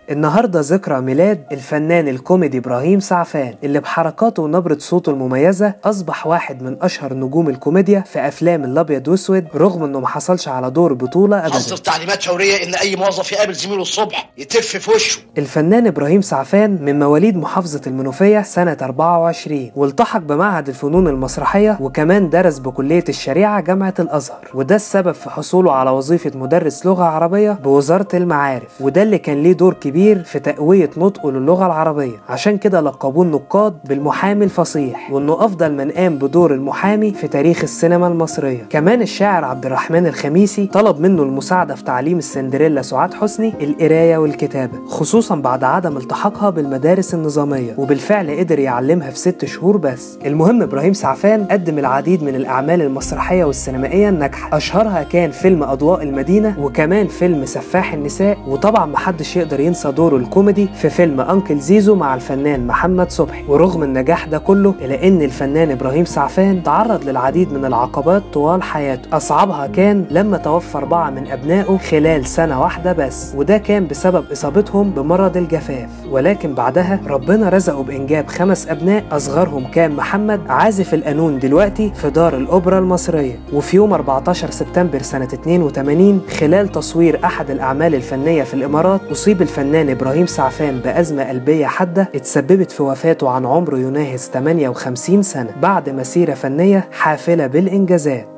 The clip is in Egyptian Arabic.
النهارده ذكرى ميلاد الفنان الكوميدي ابراهيم سعفان اللي بحركاته ونبره صوته المميزه اصبح واحد من اشهر نجوم الكوميديا في افلام الابيض واسود رغم انه ما حصلش على دور بطوله ابدا حصل تعليمات فوريه ان اي موظف يقابل زميله الصبح يتف في وشه الفنان ابراهيم سعفان من مواليد محافظه المنوفيه سنه 24 والتحق بمعهد الفنون المسرحيه وكمان درس بكليه الشريعه جامعه الازهر وده السبب في حصوله على وظيفه مدرس لغه عربيه بوزاره المعارف وده اللي كان ليه دور كبير في تقويه نطقه للغه العربيه عشان كده لقبوه النقاد بالمحامي الفصيح وانه افضل من قام بدور المحامي في تاريخ السينما المصريه كمان الشاعر عبد الرحمن الخميسي طلب منه المساعده في تعليم السندريلا سعاد حسني القرايه والكتابه خصوصا بعد عدم التحاقها بالمدارس النظاميه وبالفعل قدر يعلمها في ست شهور بس المهم ابراهيم سعفان قدم العديد من الاعمال المسرحيه والسينمائيه الناجحه اشهرها كان فيلم اضواء المدينه وكمان فيلم سفاح النساء وطبعا محدش يقدر ينسى دوره الكوميدي في فيلم انكل زيزو مع الفنان محمد صبحي ورغم النجاح ده كله الا ان الفنان ابراهيم سعفان تعرض للعديد من العقبات طوال حياته اصعبها كان لما توفى اربعه من ابنائه خلال سنه واحده بس وده كان بسبب اصابتهم بمرض الجفاف ولكن بعدها ربنا رزقه بانجاب خمس ابناء اصغرهم كان محمد عازف القانون دلوقتي في دار الاوبرا المصريه وفي يوم 14 سبتمبر سنه 82 خلال تصوير احد الاعمال الفنيه في الامارات اصيب الفنان ابراهيم سعفان بازمه قلبيه حاده اتسببت في وفاته عن عمر يناهز 58 سنه بعد مسيره فنيه حافله بالانجازات